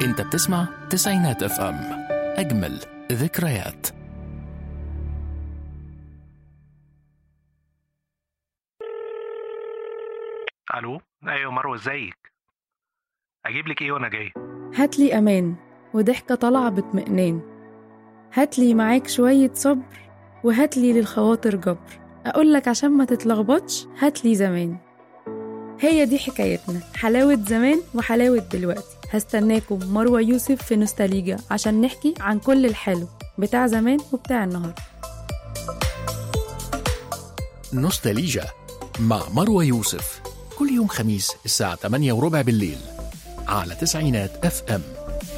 انت بتسمع تسعينات اف ام اجمل ذكريات الو ايوه مروه ازيك اجيب لك ايه وانا جاي هاتلي أمان وضحكة طالعة باطمئنان هاتلي معاك شوية صبر وهاتلي للخواطر جبر أقولك عشان ما تتلخبطش هاتلي زمان هي دي حكايتنا حلاوة زمان وحلاوة دلوقتي هستناكم مروة يوسف في نوستاليجا عشان نحكي عن كل الحلو بتاع زمان وبتاع النهاردة نوستاليجا مع مروة يوسف كل يوم خميس الساعة 8 وربع بالليل على تسعينات اف ام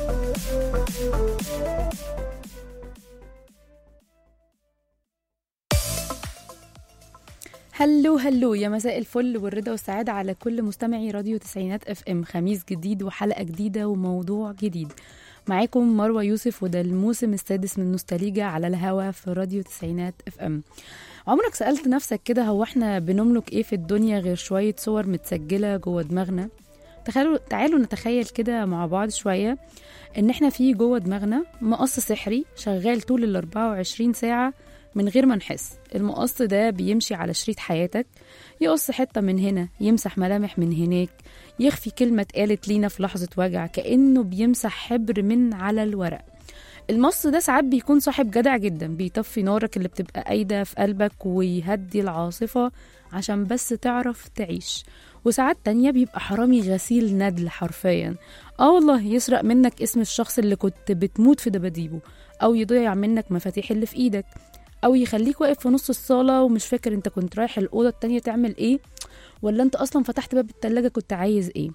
هلو هلو يا مساء الفل والرضا والسعادة على كل مستمعي راديو تسعينات اف ام خميس جديد وحلقة جديدة وموضوع جديد معاكم مروة يوسف وده الموسم السادس من نوستاليجا على الهوا في راديو تسعينات اف ام عمرك سألت نفسك كده هو احنا بنملك ايه في الدنيا غير شوية صور متسجلة جوه دماغنا تخيلوا تعالوا نتخيل كده مع بعض شوية ان احنا في جوه دماغنا مقص سحري شغال طول ال 24 ساعة من غير ما نحس المقص ده بيمشي على شريط حياتك يقص حتة من هنا يمسح ملامح من هناك يخفي كلمة اتقالت لينا في لحظة وجع كأنه بيمسح حبر من على الورق المص ده ساعات بيكون صاحب جدع جدا بيطفي نارك اللي بتبقى قايدة في قلبك ويهدي العاصفة عشان بس تعرف تعيش وساعات تانية بيبقى حرامي غسيل ندل حرفيا اه والله يسرق منك اسم الشخص اللي كنت بتموت في دباديبه او يضيع منك مفاتيح اللي في ايدك او يخليك واقف في نص الصالة ومش فاكر انت كنت رايح الأوضة التانية تعمل ايه ولا انت اصلا فتحت باب التلاجة كنت عايز ايه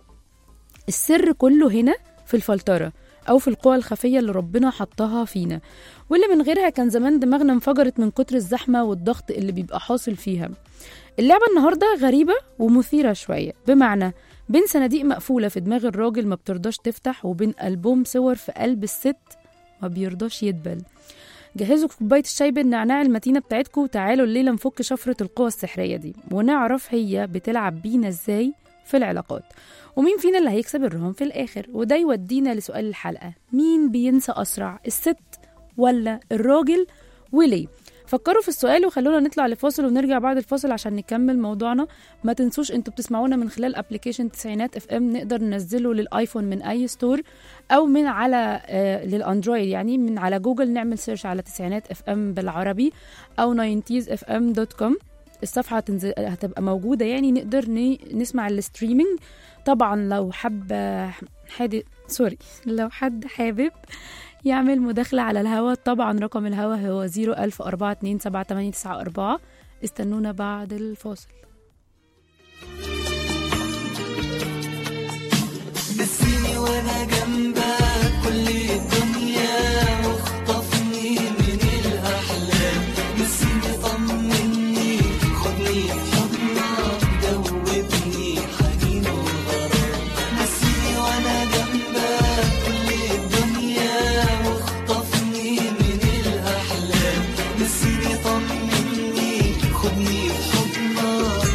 السر كله هنا في الفلترة أو في القوى الخفية اللي ربنا حطها فينا واللي من غيرها كان زمان دماغنا انفجرت من كتر الزحمة والضغط اللي بيبقى حاصل فيها اللعبة النهاردة غريبة ومثيرة شوية بمعنى بين صناديق مقفولة في دماغ الراجل ما بترضاش تفتح وبين ألبوم صور في قلب الست ما بيرضاش يدبل جهزوا كوباية الشاي بالنعناع المتينة بتاعتكم وتعالوا الليلة نفك شفرة القوى السحرية دي ونعرف هي بتلعب بينا ازاي في العلاقات ومين فينا اللي هيكسب الرهان في الآخر وده يودينا لسؤال الحلقة مين بينسى أسرع الست ولا الراجل وليه فكروا في السؤال وخلونا نطلع لفاصل ونرجع بعد الفاصل عشان نكمل موضوعنا ما تنسوش انتوا بتسمعونا من خلال ابلكيشن تسعينات اف ام نقدر ننزله للايفون من اي ستور او من على آه للاندرويد يعني من على جوجل نعمل سيرش على تسعينات اف ام بالعربي او 90 اف ام دوت كوم الصفحه هتنزل هتبقى موجوده يعني نقدر ن- نسمع الستريمينج طبعا لو حب حد سوري لو حد حابب يعمل مداخلة على الهوا طبعا رقم الهوا هو 010427894 استنونا بعد الفاصل نسيني وانا جنبك كل الدنيا واخطفني من الاحلام نسيني طمني خدني في حضنك دوبني حنين وغرام نسيني وانا جنبك كل الدنيا واخطفني من الاحلام نسيني طمني خدني في حضنك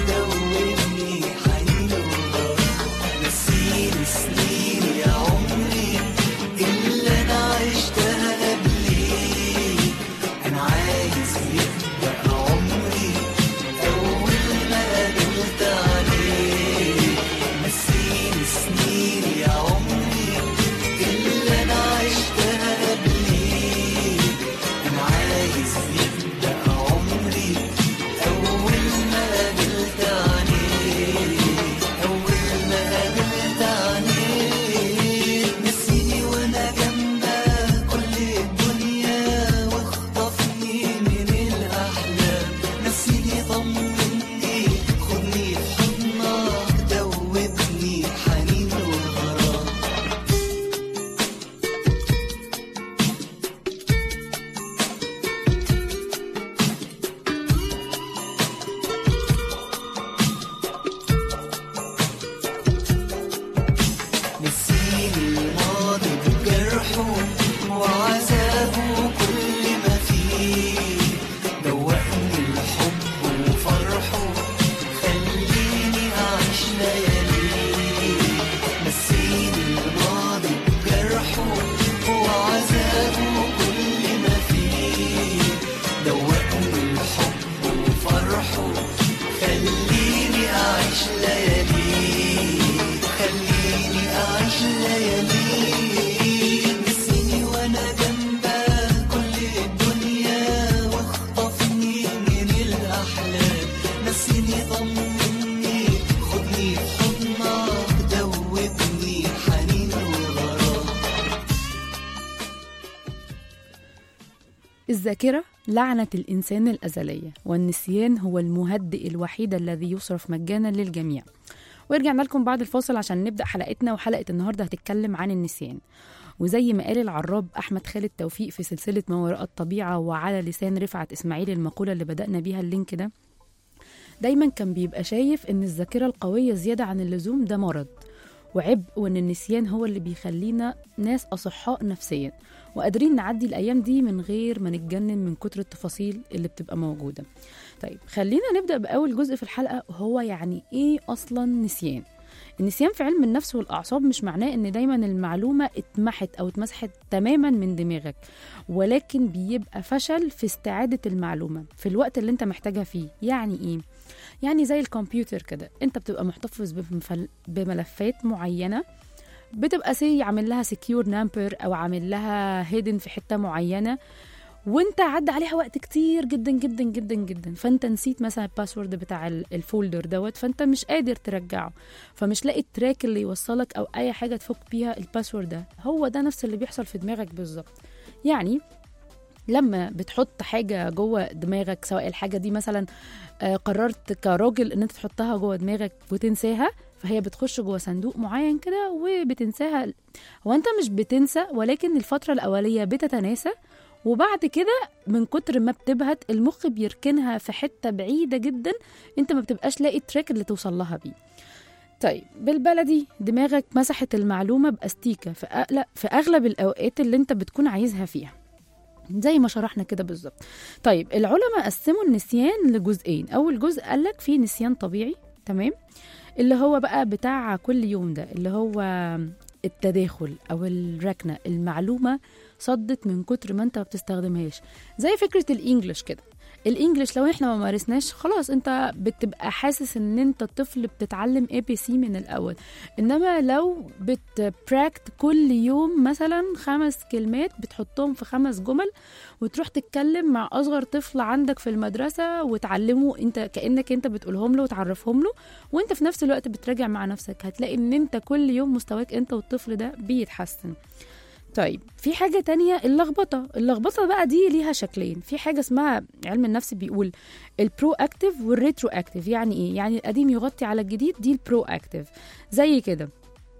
أعيش لياليك خليني أعيش لياليك نسيني وأنا جنبك كل الدنيا واخطفني من الأحلام نسيني طمني خدني في حضنك دوبني حنين وغرام الذاكرة لعنة الإنسان الأزلية والنسيان هو المهدئ الوحيد الذي يصرف مجانا للجميع ورجعنا لكم بعد الفاصل عشان نبدأ حلقتنا وحلقة النهاردة هتتكلم عن النسيان وزي ما قال العراب أحمد خالد توفيق في سلسلة ما وراء الطبيعة وعلى لسان رفعت إسماعيل المقولة اللي بدأنا بيها اللينك ده دايما كان بيبقى شايف إن الذاكرة القوية زيادة عن اللزوم ده مرض وعبء وإن النسيان هو اللي بيخلينا ناس أصحاء نفسيا وقادرين نعدي الأيام دي من غير ما نتجنن من كتر التفاصيل اللي بتبقى موجودة طيب خلينا نبدأ بأول جزء في الحلقة وهو يعني إيه أصلا نسيان النسيان في علم النفس والأعصاب مش معناه إن دايما المعلومة اتمحت أو اتمسحت تماما من دماغك ولكن بيبقى فشل في استعادة المعلومة في الوقت اللي انت محتاجها فيه يعني إيه؟ يعني زي الكمبيوتر كده انت بتبقى محتفظ بمفل- بملفات معينة بتبقى سي عامل لها سكيور نامبر او عامل لها هيدن في حته معينه وانت عدى عليها وقت كتير جدا جدا جدا جدا فانت نسيت مثلا الباسورد بتاع ال- الفولدر دوت فانت مش قادر ترجعه فمش لاقي التراك اللي يوصلك او اي حاجه تفك بيها الباسورد ده هو ده نفس اللي بيحصل في دماغك بالظبط يعني لما بتحط حاجة جوه دماغك سواء الحاجة دي مثلا آه، قررت كراجل ان انت تحطها جوه دماغك وتنساها فهي بتخش جوه صندوق معين كده وبتنساها هو انت مش بتنسى ولكن الفترة الأولية بتتناسى وبعد كده من كتر ما بتبهت المخ بيركنها في حتة بعيدة جدا انت ما بتبقاش لاقي التراك اللي توصل لها بيه طيب بالبلدي دماغك مسحت المعلومة بأستيكة في أغلب, في أغلب الأوقات اللي انت بتكون عايزها فيها زي ما شرحنا كده بالظبط طيب العلماء قسموا النسيان لجزئين اول جزء قالك فيه نسيان طبيعي تمام اللي هو بقى بتاع كل يوم ده اللي هو التداخل او الركنه المعلومه صدت من كتر ما انت ما بتستخدمهاش زي فكره الانجليش كده الانجليش لو احنا ما مارسناش خلاص انت بتبقى حاسس ان انت طفل بتتعلم اي بي سي من الاول انما لو بتبراكت كل يوم مثلا خمس كلمات بتحطهم في خمس جمل وتروح تتكلم مع اصغر طفل عندك في المدرسه وتعلمه انت كانك انت بتقولهم له وتعرفهم له وانت في نفس الوقت بتراجع مع نفسك هتلاقي ان انت كل يوم مستواك انت والطفل ده بيتحسن طيب في حاجة تانية اللخبطة اللخبطة بقى دي ليها شكلين في حاجة اسمها علم النفس بيقول البرو اكتيف والريترو اكتيف يعني ايه يعني القديم يغطي على الجديد دي البرو اكتيف زي كده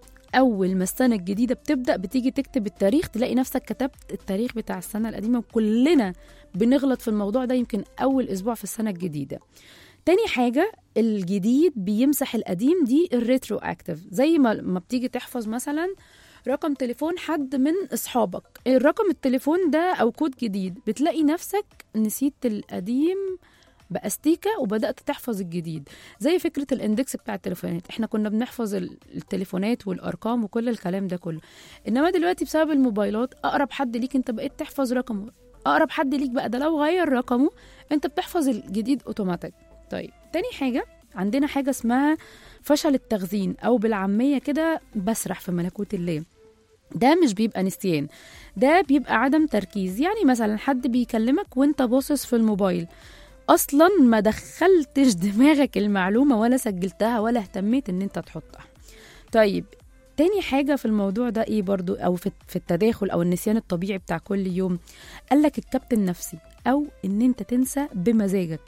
اول ما السنه الجديده بتبدا بتيجي تكتب التاريخ تلاقي نفسك كتبت التاريخ بتاع السنه القديمه وكلنا بنغلط في الموضوع ده يمكن اول اسبوع في السنه الجديده تاني حاجة الجديد بيمسح القديم دي الريترو اكتيف زي ما ما بتيجي تحفظ مثلا رقم تليفون حد من اصحابك الرقم التليفون ده او كود جديد بتلاقي نفسك نسيت القديم باستيكه وبدات تحفظ الجديد زي فكره الاندكس بتاع التليفونات احنا كنا بنحفظ ال- التليفونات والارقام وكل الكلام ده كله انما دلوقتي بسبب الموبايلات اقرب حد ليك انت بقيت تحفظ رقمه اقرب حد ليك بقى ده لو غير رقمه انت بتحفظ الجديد اوتوماتيك طيب تاني حاجه عندنا حاجه اسمها فشل التخزين او بالعاميه كده بسرح في ملكوت الله ده مش بيبقى نسيان ده بيبقى عدم تركيز يعني مثلا حد بيكلمك وانت باصص في الموبايل اصلا ما دخلتش دماغك المعلومه ولا سجلتها ولا اهتميت ان انت تحطها طيب تاني حاجة في الموضوع ده ايه برضو او في في التداخل او النسيان الطبيعي بتاع كل يوم قالك الكبت النفسي او ان انت تنسى بمزاجك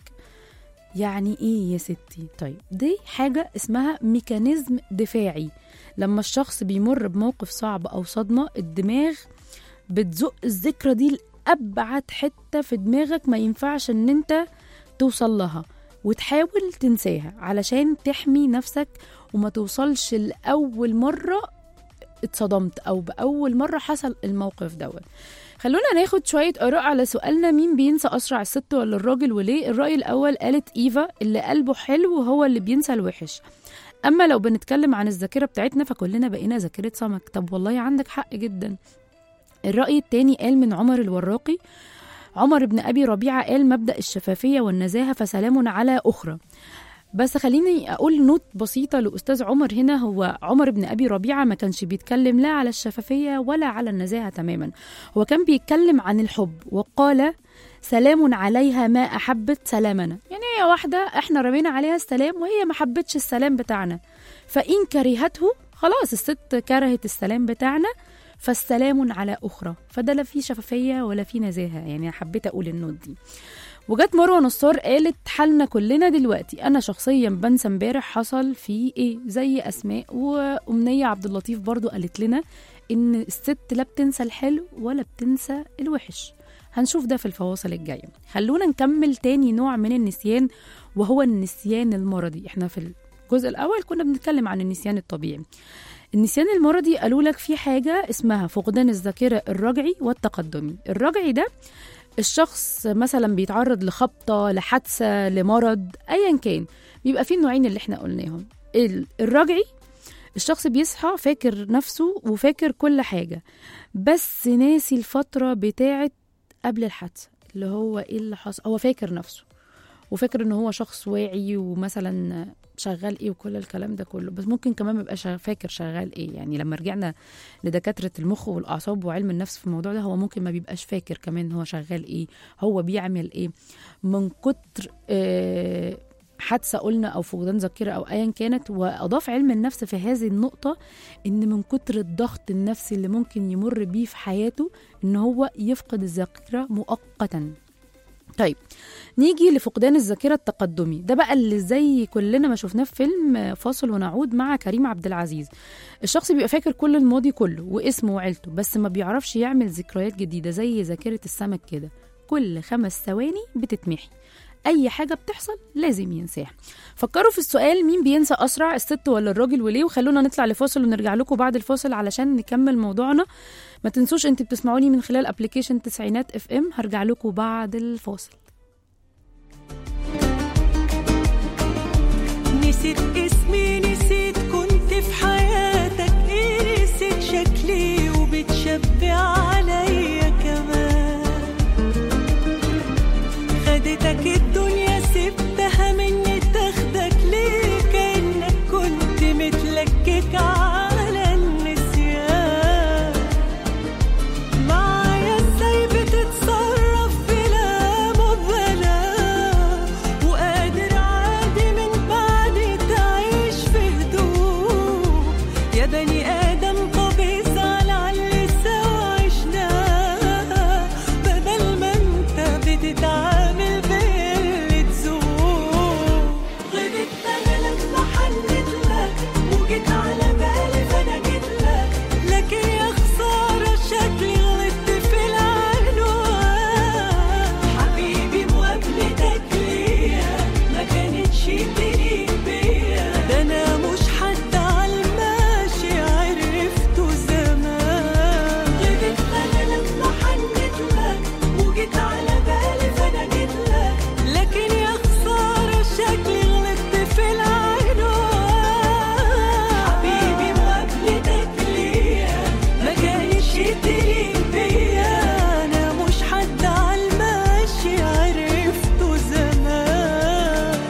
يعني ايه يا ستي طيب دي حاجة اسمها ميكانيزم دفاعي لما الشخص بيمر بموقف صعب او صدمة الدماغ بتزق الذكرى دي لأبعد حتة في دماغك ما ينفعش ان انت توصل لها وتحاول تنساها علشان تحمي نفسك وما توصلش لأول مرة اتصدمت أو بأول مرة حصل الموقف دوت خلونا ناخد شوية آراء على سؤالنا مين بينسى أسرع الست ولا الراجل وليه الرأي الأول قالت إيفا اللي قلبه حلو هو اللي بينسى الوحش أما لو بنتكلم عن الذاكرة بتاعتنا فكلنا بقينا ذاكرة سمك طب والله عندك حق جدا الرأي التاني قال من عمر الوراقي عمر بن أبي ربيعة قال مبدأ الشفافية والنزاهة فسلام على أخرى بس خليني اقول نوت بسيطه لاستاذ عمر هنا هو عمر بن ابي ربيعه ما كانش بيتكلم لا على الشفافيه ولا على النزاهه تماما هو كان بيتكلم عن الحب وقال سلام عليها ما احبت سلامنا يعني هي واحده احنا رمينا عليها السلام وهي ما حبتش السلام بتاعنا فان كرهته خلاص الست كرهت السلام بتاعنا فالسلام على اخرى فده لا فيه شفافيه ولا فيه نزاهه يعني حبيت اقول النوت دي وجت مروه نصار قالت حالنا كلنا دلوقتي انا شخصيا بنسى امبارح حصل فيه ايه زي اسماء وامنيه عبد اللطيف برضو قالت لنا ان الست لا بتنسى الحلو ولا بتنسى الوحش هنشوف ده في الفواصل الجايه خلونا نكمل تاني نوع من النسيان وهو النسيان المرضي احنا في الجزء الاول كنا بنتكلم عن النسيان الطبيعي النسيان المرضي قالوا لك في حاجه اسمها فقدان الذاكره الرجعي والتقدمي الرجعي ده الشخص مثلا بيتعرض لخبطه لحادثه لمرض ايا كان بيبقى فيه النوعين اللي احنا قلناهم ال- الرجعي الشخص بيصحى فاكر نفسه وفاكر كل حاجه بس ناسي الفتره بتاعت قبل الحادثه اللي هو ايه اللي حصل هو فاكر نفسه وفاكر ان هو شخص واعي ومثلا شغال ايه وكل الكلام ده كله بس ممكن كمان ما يبقاش فاكر شغال ايه يعني لما رجعنا لدكاتره المخ والاعصاب وعلم النفس في الموضوع ده هو ممكن ما بيبقاش فاكر كمان هو شغال ايه هو بيعمل ايه من كتر آه، حادثه قلنا او فقدان ذاكره او ايا كانت واضاف علم النفس في هذه النقطه ان من كتر الضغط النفسي اللي ممكن يمر بيه في حياته ان هو يفقد الذاكره مؤقتا طيب نيجي لفقدان الذاكره التقدمي ده بقى اللي زي كلنا ما شفناه في فيلم فاصل ونعود مع كريم عبد العزيز الشخص بيبقى فاكر كل الماضي كله واسمه وعيلته بس ما بيعرفش يعمل ذكريات جديده زي ذاكره السمك كده كل خمس ثواني بتتمحي اي حاجه بتحصل لازم ينساها فكروا في السؤال مين بينسى اسرع الست ولا الراجل وليه وخلونا نطلع لفاصل ونرجع لكم بعد الفاصل علشان نكمل موضوعنا ما تنسوش انت بتسمعوني من خلال ابلكيشن تسعينات اف ام هرجع لكم بعد الفاصل نسيت اسمي نسيت كنت في حياتك ايه نسيت شكلي وبتشبع عليا كمان خدتك الدنيا سبتها مني تاخدك ليه كأنك كنت متلكك على النسيان معايا ازاي بتتصرف بلا مبالاة وقادر عادي من بعد تعيش في هدوء يا بني آدم طب ازعل على اللي سوا عشناه بدل ما انت بتتعامل باللي تزور غلطت انا لما حنيت لك وجيت على بالي فانا جيت لك لكن يا خسارة شكلي غلطت في العنوان حبيبي مقابلتك ليا ما كانتش تليق بيا ده انا مش حد عالماشي عرفته زمان غلطت انا لما حنيت لك وجيت على بالي فانا جيت لك لكن يا خسارة شكلي غلطت في العنوان حبيبي مقابلتك ليا ما كانتش تليق بيا انا مش حد عالماشي عرفته زمان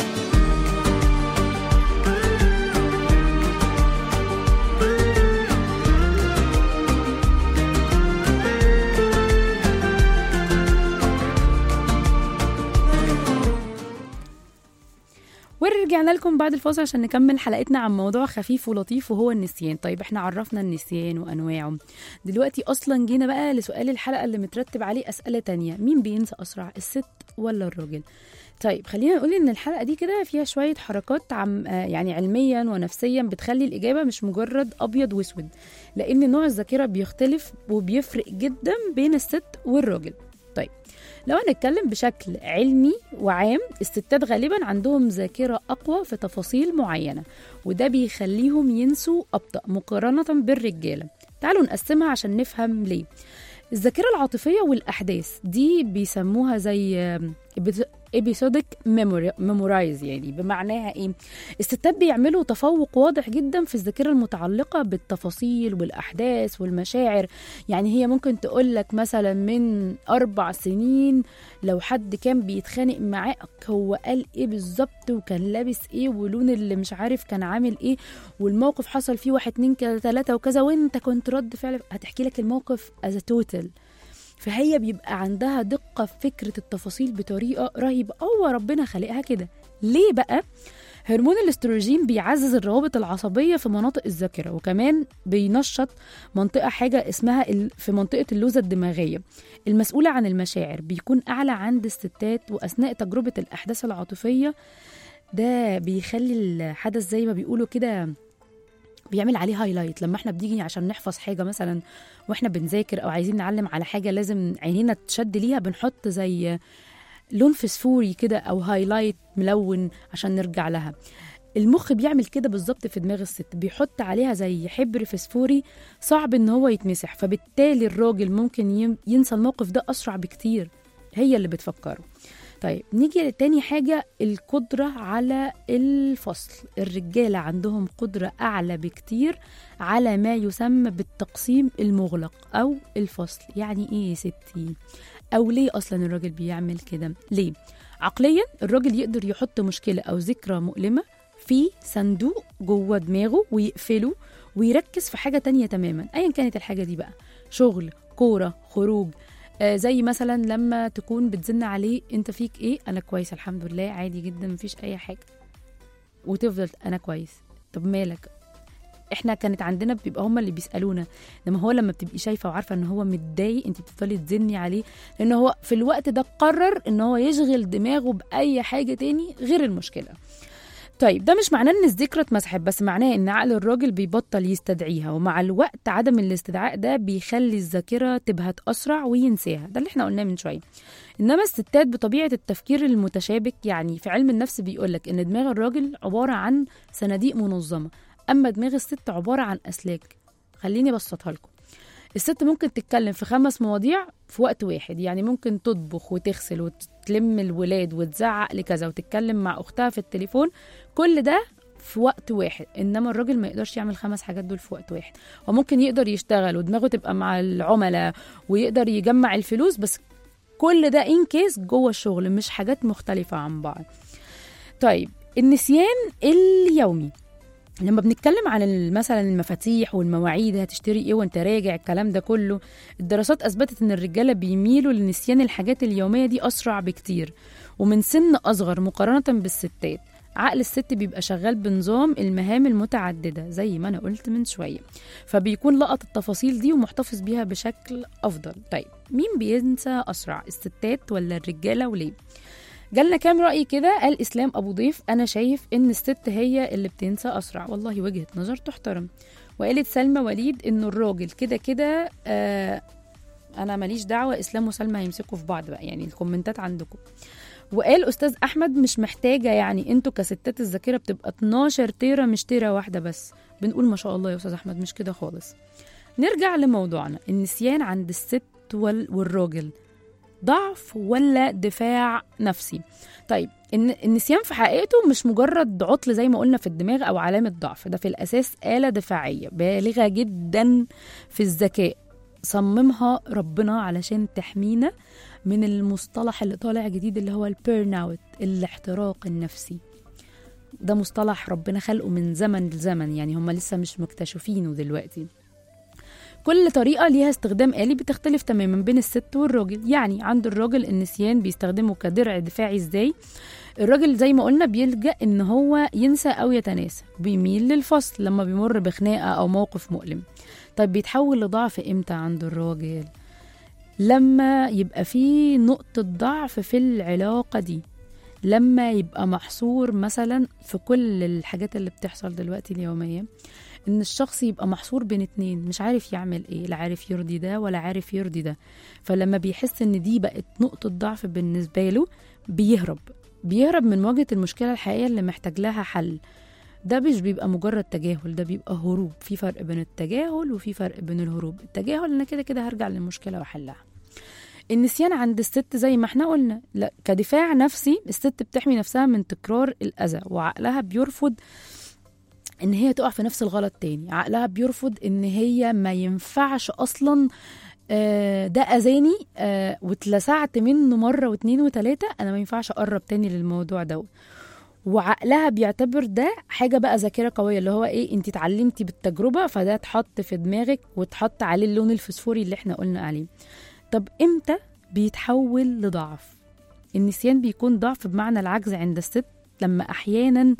ورجعنا لكم بعد الفاصل عشان نكمل حلقتنا عن موضوع خفيف ولطيف وهو النسيان طيب احنا عرفنا النسيان وانواعه دلوقتي اصلا جينا بقى لسؤال الحلقه اللي مترتب عليه اسئله تانية مين بينسى اسرع الست ولا الراجل طيب خلينا نقول ان الحلقه دي كده فيها شويه حركات عم آه يعني علميا ونفسيا بتخلي الاجابه مش مجرد ابيض واسود لان نوع الذاكره بيختلف وبيفرق جدا بين الست والراجل طيب لو هنتكلم بشكل علمي وعام الستات غالبا عندهم ذاكرة أقوى في تفاصيل معينة وده بيخليهم ينسوا أبطأ مقارنة بالرجالة تعالوا نقسمها عشان نفهم ليه الذاكرة العاطفية والأحداث دي بيسموها زي بت... episodic memory- memorize يعني بمعناها ايه الستات بيعملوا تفوق واضح جدا في الذاكره المتعلقه بالتفاصيل والاحداث والمشاعر يعني هي ممكن تقول لك مثلا من اربع سنين لو حد كان بيتخانق معاك هو قال ايه بالظبط وكان لابس ايه ولون اللي مش عارف كان عامل ايه والموقف حصل فيه واحد اتنين كذا تلاته وكذا وانت كنت رد فعل هتحكي لك الموقف از توتال فهي بيبقى عندها دقة في فكرة التفاصيل بطريقة رهيبة هو ربنا خلقها كده ليه بقى؟ هرمون الاستروجين بيعزز الروابط العصبية في مناطق الذاكرة وكمان بينشط منطقة حاجة اسمها ال- في منطقة اللوزة الدماغية المسؤولة عن المشاعر بيكون أعلى عند الستات وأثناء تجربة الأحداث العاطفية ده بيخلي الحدث زي ما بيقولوا كده بيعمل عليه هايلايت لما احنا بنيجي عشان نحفظ حاجه مثلا واحنا بنذاكر او عايزين نعلم على حاجه لازم عينينا تشد ليها بنحط زي لون فسفوري كده او هايلايت ملون عشان نرجع لها المخ بيعمل كده بالظبط في دماغ الست بيحط عليها زي حبر فسفوري صعب ان هو يتمسح فبالتالي الراجل ممكن ين- ينسى الموقف ده اسرع بكتير هي اللي بتفكره طيب نيجي لتاني حاجة القدرة على الفصل الرجالة عندهم قدرة أعلى بكتير على ما يسمى بالتقسيم المغلق أو الفصل يعني إيه يا ستي أو ليه أصلا الراجل بيعمل كده ليه عقليا الراجل يقدر يحط مشكلة أو ذكرى مؤلمة في صندوق جوه دماغه ويقفله ويركز في حاجة تانية تماما أيا كانت الحاجة دي بقى شغل كورة خروج آه زي مثلا لما تكون بتزن عليه انت فيك ايه انا كويس الحمد لله عادي جدا مفيش اي حاجه وتفضل انا كويس طب مالك احنا كانت عندنا بيبقى هما اللي بيسالونا انما هو لما بتبقي شايفه وعارفه ان هو متضايق انت بتفضلي تزني عليه لان هو في الوقت ده قرر ان هو يشغل دماغه باي حاجه تاني غير المشكله طيب ده مش معناه ان الذكرى اتمسحت بس معناه ان عقل الراجل بيبطل يستدعيها ومع الوقت عدم الاستدعاء ده بيخلي الذاكره تبهت اسرع وينساها ده اللي احنا قلناه من شويه انما الستات بطبيعه التفكير المتشابك يعني في علم النفس بيقولك ان دماغ الراجل عباره عن صناديق منظمه اما دماغ الست عباره عن اسلاك خليني ابسطها لكم الست ممكن تتكلم في خمس مواضيع في وقت واحد يعني ممكن تطبخ وتغسل وتلم الولاد وتزعق لكذا وتتكلم مع اختها في التليفون كل ده في وقت واحد انما الراجل ما يقدرش يعمل خمس حاجات دول في وقت واحد وممكن يقدر يشتغل ودماغه تبقى مع العملاء ويقدر يجمع الفلوس بس كل ده ان كيس جوه الشغل مش حاجات مختلفة عن بعض طيب النسيان اليومي لما بنتكلم عن ال- مثلا المفاتيح والمواعيد هتشتري ايه وانت راجع الكلام ده كله الدراسات اثبتت ان الرجاله بيميلوا لنسيان الحاجات اليوميه دي اسرع بكتير ومن سن اصغر مقارنه بالستات عقل الست بيبقى شغال بنظام المهام المتعدده زي ما انا قلت من شويه فبيكون لقط التفاصيل دي ومحتفظ بيها بشكل افضل طيب مين بينسى اسرع الستات ولا الرجاله وليه جالنا كام رأي كده قال إسلام أبو ضيف أنا شايف إن الست هي اللي بتنسى أسرع والله وجهة نظر تحترم وقالت سلمى وليد إنه الراجل كده كده آه أنا ماليش دعوة إسلام وسلمى هيمسكوا في بعض بقى يعني الكومنتات عندكم وقال أستاذ أحمد مش محتاجة يعني أنتوا كستات الذاكرة بتبقى 12 تيرة مش تيرة واحدة بس بنقول ما شاء الله يا أستاذ أحمد مش كده خالص نرجع لموضوعنا النسيان عند الست وال- والراجل ضعف ولا دفاع نفسي طيب الن- النسيان في حقيقته مش مجرد عطل زي ما قلنا في الدماغ او علامه ضعف ده في الاساس اله دفاعيه بالغه جدا في الذكاء صممها ربنا علشان تحمينا من المصطلح اللي طالع جديد اللي هو البيرن اوت الاحتراق النفسي ده مصطلح ربنا خلقه من زمن لزمن يعني هم لسه مش مكتشفينه دلوقتي كل طريقة ليها استخدام آلي بتختلف تماما بين الست والراجل يعني عند الراجل النسيان بيستخدمه كدرع دفاعي ازاي الراجل زي ما قلنا بيلجأ ان هو ينسى او يتناسى بيميل للفصل لما بيمر بخناقة او موقف مؤلم طيب بيتحول لضعف امتى عند الراجل لما يبقى في نقطة ضعف في العلاقة دي لما يبقى محصور مثلا في كل الحاجات اللي بتحصل دلوقتي اليومية ان الشخص يبقى محصور بين اتنين مش عارف يعمل ايه لا عارف يرضي ده ولا عارف يرضي ده فلما بيحس ان دي بقت نقطة ضعف بالنسبة له بيهرب بيهرب من مواجهة المشكلة الحقيقية اللي محتاج لها حل ده مش بيبقى مجرد تجاهل ده بيبقى هروب في فرق بين التجاهل وفي فرق بين الهروب التجاهل انا كده كده هرجع للمشكلة واحلها النسيان عند الست زي ما احنا قلنا لا كدفاع نفسي الست بتحمي نفسها من تكرار الأذى وعقلها بيرفض ان هي تقع في نفس الغلط تاني عقلها بيرفض ان هي ما ينفعش اصلا آه، ده اذاني آه، واتلسعت منه مره واتنين وتلاته انا ما ينفعش اقرب تاني للموضوع ده وعقلها بيعتبر ده حاجه بقى ذاكره قويه اللي هو ايه انت اتعلمتي بالتجربه فده اتحط في دماغك واتحط عليه اللون الفسفوري اللي احنا قلنا عليه طب امتى بيتحول لضعف النسيان بيكون ضعف بمعنى العجز عند الست لما احيانا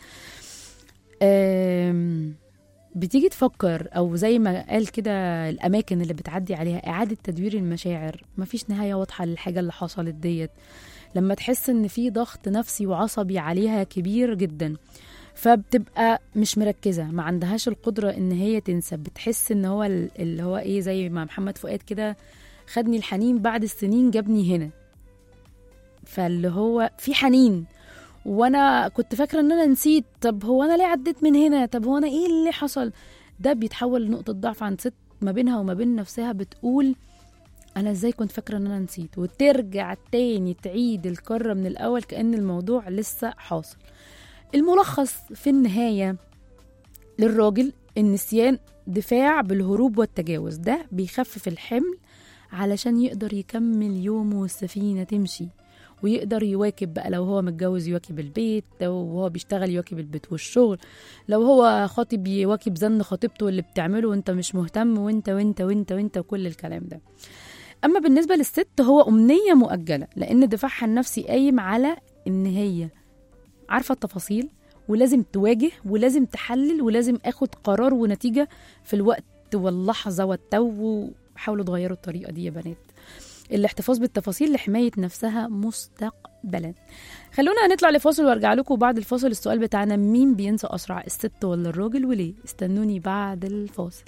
آم، بتيجي تفكر او زي ما قال كده الاماكن اللي بتعدي عليها اعاده تدوير المشاعر مفيش نهايه واضحه للحاجه اللي حصلت ديت لما تحس ان في ضغط نفسي وعصبي عليها كبير جدا فبتبقى مش مركزه ما عندهاش القدره ان هي تنسى بتحس ان هو ال- اللي هو ايه زي ما محمد فؤاد كده خدني الحنين بعد السنين جابني هنا فاللي هو في حنين وانا كنت فاكره ان انا نسيت طب هو انا ليه عديت من هنا طب هو انا ايه اللي حصل ده بيتحول لنقطه ضعف عند ست ما بينها وما بين نفسها بتقول انا ازاي كنت فاكره ان انا نسيت وترجع تاني تعيد الكره من الاول كان الموضوع لسه حاصل الملخص في النهايه للراجل النسيان دفاع بالهروب والتجاوز ده بيخفف الحمل علشان يقدر يكمل يومه والسفينه تمشي ويقدر يواكب بقى لو هو متجوز يواكب البيت لو هو بيشتغل يواكب البيت والشغل لو هو خاطب يواكب زن خطيبته اللي بتعمله وانت مش مهتم وانت وانت وانت وانت وكل الكلام ده اما بالنسبه للست هو امنيه مؤجله لان دفاعها النفسي قايم على ان هي عارفه التفاصيل ولازم تواجه ولازم تحلل ولازم اخد قرار ونتيجه في الوقت واللحظه والتو حاولوا تغيروا الطريقه دي يا بنات الاحتفاظ بالتفاصيل لحمايه نفسها مستقبلا خلونا نطلع لفاصل وارجع لكم بعد الفاصل السؤال بتاعنا مين بينسى اسرع الست ولا الراجل وليه استنوني بعد الفاصل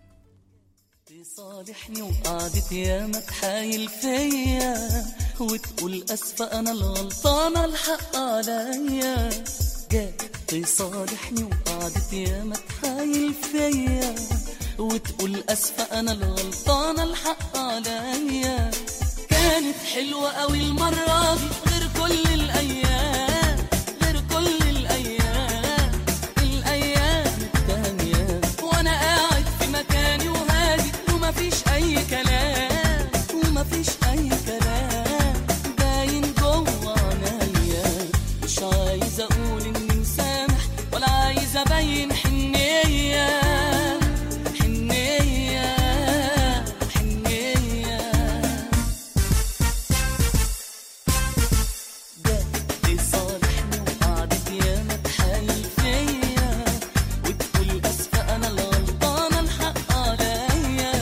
تصالحني وقعدت يا ما تحايل فيا وتقول اسفة انا الغلطانة الحق عليا جات تصالحني وقعدت يا ما تحايل فيا وتقول اسفة انا الغلطانة الحق عليا كانت حلوة قوي المرة دي غير كل الايام غير كل الايام الايام التانية وانا قاعد في مكاني وهادي ومفيش اي كلام ومفيش اي كلام باين جوه عينيا مش عايز اقول اني مسامح ولا عايز ابين حنية حنية حنية جت تصالحني وقعدت ياما تحايل فيا وتقول اسفة انا الغلطانة الحق عليا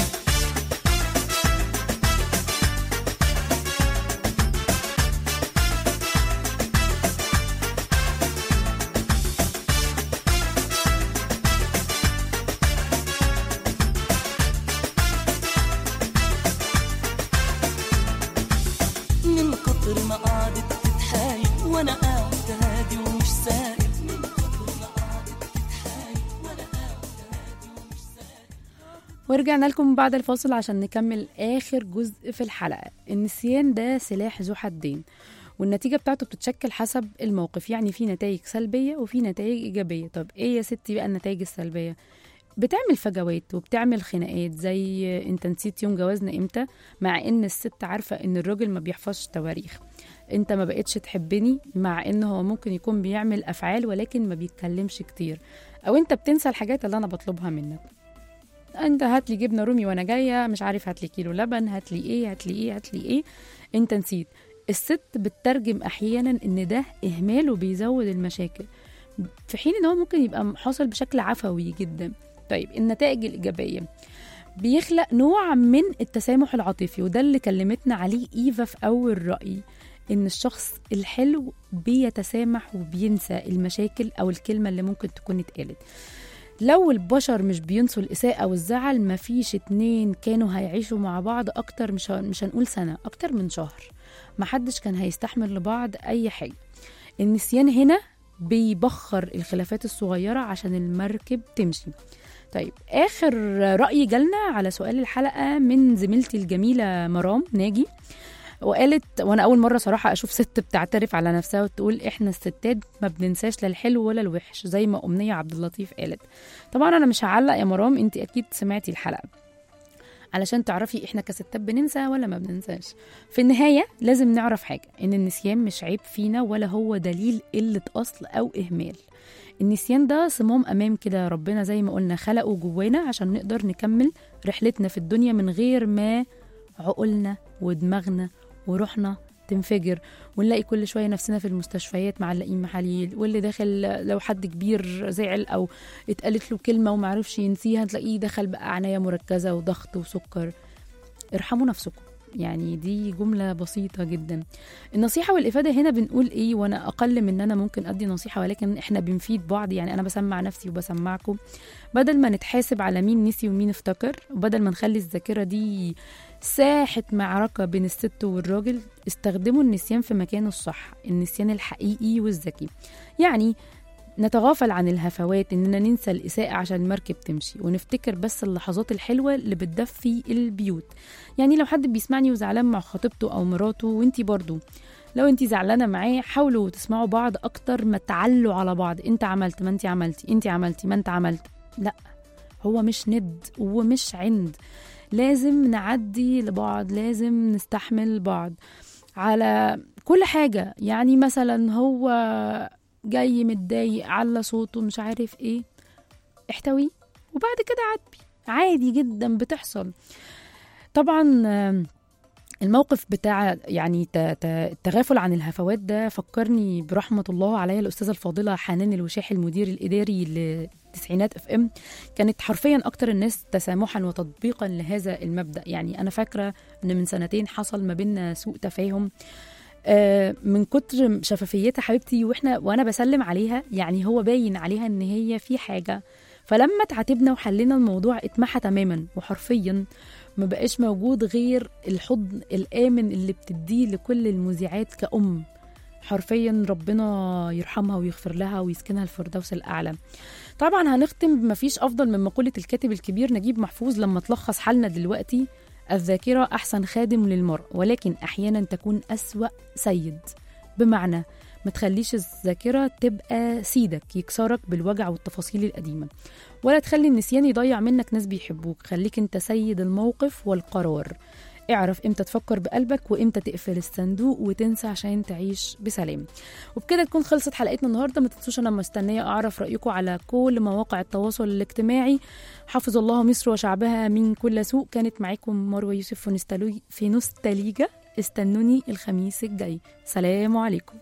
من كتر ما قعدت تتحايل وانا قاعد هادي ومش سائل من كتر ما قعدت تتحايل وانا قاعد هادي ومش سائل ورجعنا لكم بعد الفاصل عشان نكمل آخر جزء في الحلقة النسيان ده سلاح ذو حدين والنتيجة بتاعته بتتشكل حسب الموقف يعني في نتائج سلبية وفي نتائج إيجابية طب إيه يا ستي بقى النتائج السلبية بتعمل فجوات وبتعمل خناقات زي انت نسيت يوم جوازنا امتى مع ان الست عارفة ان الراجل ما بيحفظش تواريخ انت ما بقتش تحبني مع ان هو ممكن يكون بيعمل افعال ولكن ما بيتكلمش كتير او انت بتنسى الحاجات اللي انا بطلبها منك انت هات لي جبنه رومي وانا جايه مش عارف هات لي كيلو لبن هات لي ايه هات لي ايه هات لي ايه انت نسيت الست بتترجم احيانا ان ده اهمال وبيزود المشاكل في حين ان هو ممكن يبقى حاصل بشكل عفوي جدا طيب النتائج الايجابيه بيخلق نوع من التسامح العاطفي وده اللي كلمتنا عليه ايفا في اول راي ان الشخص الحلو بيتسامح وبينسى المشاكل او الكلمه اللي ممكن تكون اتقالت لو البشر مش بينسوا الإساءة والزعل مفيش اتنين كانوا هيعيشوا مع بعض أكتر مش هن- مش هنقول سنة أكتر من شهر محدش كان هيستحمل لبعض أي حاجة النسيان هنا بيبخر الخلافات الصغيرة عشان المركب تمشي طيب اخر راي جالنا على سؤال الحلقه من زميلتي الجميله مرام ناجي وقالت وانا اول مره صراحه اشوف ست بتعترف على نفسها وتقول احنا الستات ما بننساش لا الحلو ولا الوحش زي ما امنيه عبد اللطيف قالت طبعا انا مش هعلق يا مرام انت اكيد سمعتي الحلقه علشان تعرفي احنا كستات بننسى ولا ما بننساش في النهايه لازم نعرف حاجه ان النسيان مش عيب فينا ولا هو دليل قله اصل او اهمال النسيان ده صمام امام كده ربنا زي ما قلنا خلقه جوانا عشان نقدر نكمل رحلتنا في الدنيا من غير ما عقولنا ودماغنا وروحنا تنفجر ونلاقي كل شويه نفسنا في المستشفيات معلقين محاليل واللي داخل لو حد كبير زعل او اتقالت له كلمه ومعرفش ينسيها تلاقيه دخل بقى عنايه مركزه وضغط وسكر ارحموا نفسكم يعني دي جملة بسيطة جدا النصيحة والإفادة هنا بنقول إيه وأنا أقل من أن أنا ممكن أدي نصيحة ولكن إحنا بنفيد بعض يعني أنا بسمع نفسي وبسمعكم بدل ما نتحاسب على مين نسي ومين افتكر وبدل ما نخلي الذاكرة دي ساحة معركة بين الست والراجل استخدموا النسيان في مكانه الصح النسيان الحقيقي والذكي يعني نتغافل عن الهفوات اننا ننسى الاساءة عشان المركب تمشي ونفتكر بس اللحظات الحلوة اللي بتدفي البيوت يعني لو حد بيسمعني وزعلان مع خطيبته او مراته وانتي برضو لو انتي زعلانة معاه حاولوا تسمعوا بعض اكتر ما تعلوا على بعض انت عملت ما انتي عملتي انتي عملتي ما انت عملت لا هو مش ند ومش عند لازم نعدي لبعض لازم نستحمل بعض على كل حاجة يعني مثلا هو جاي متضايق على صوته مش عارف ايه احتويه وبعد كده عاتبي عادي جدا بتحصل طبعا آم، الموقف بتاع يعني ت- ت- التغافل عن الهفوات ده فكرني برحمة الله عليا الأستاذة الفاضلة حنان الوشاحي المدير الإداري لتسعينات اف ام كانت حرفيا أكتر الناس تسامحا وتطبيقا لهذا المبدأ يعني أنا فاكرة أن من سنتين حصل ما بيننا سوء تفاهم آه، من كتر شفافيتها حبيبتي واحنا وانا بسلم عليها يعني هو باين عليها ان هي في حاجه فلما تعاتبنا وحلينا الموضوع اتمحى تماما وحرفيا ما بقاش موجود غير الحضن الامن اللي بتديه لكل المذيعات كأم حرفيا ربنا يرحمها ويغفر لها ويسكنها الفردوس الاعلى طبعا هنختم بمفيش افضل من مقوله الكاتب الكبير نجيب محفوظ لما تلخص حالنا دلوقتي الذاكرة أحسن خادم للمرء ولكن أحيانا تكون أسوأ سيد بمعنى ما تخليش الذاكرة تبقى سيدك يكسرك بالوجع والتفاصيل القديمة ولا تخلي النسيان يضيع منك ناس بيحبوك خليك انت سيد الموقف والقرار اعرف امتى تفكر بقلبك وامتى تقفل الصندوق وتنسى عشان تعيش بسلام وبكده تكون خلصت حلقتنا النهارده ما تنسوش انا مستنيه اعرف رايكم على كل مواقع التواصل الاجتماعي حفظ الله مصر وشعبها من كل سوء كانت معاكم مروه يوسف في نستلو- في نوستاليجا استنوني الخميس الجاي سلام عليكم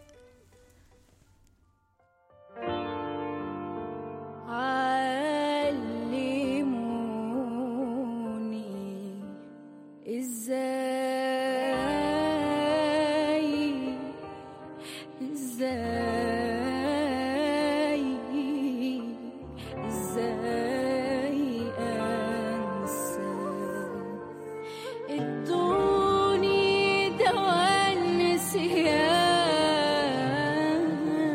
علموني ازاي ازاي ازاي انسى ادوني دواء النسيان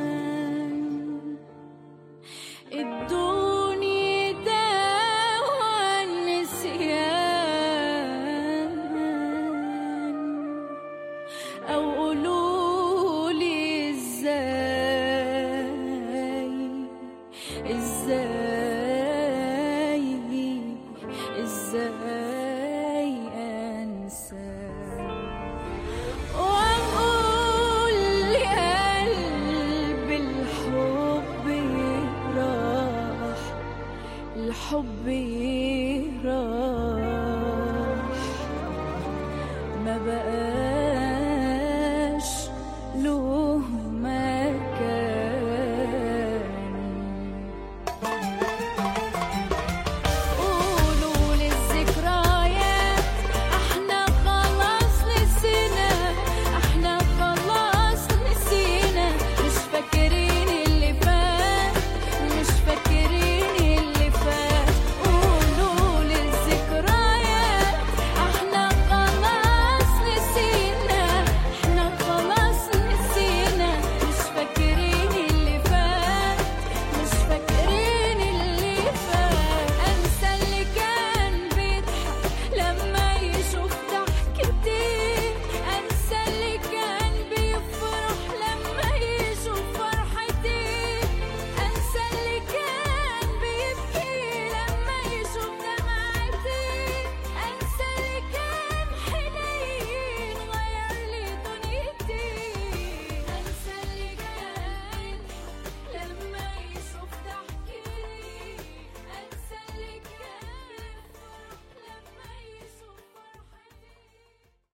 ادوني دواء النسيان او قولولي ازاي ازاي ازاي انسى واقول لقلب الحب راح الحب راح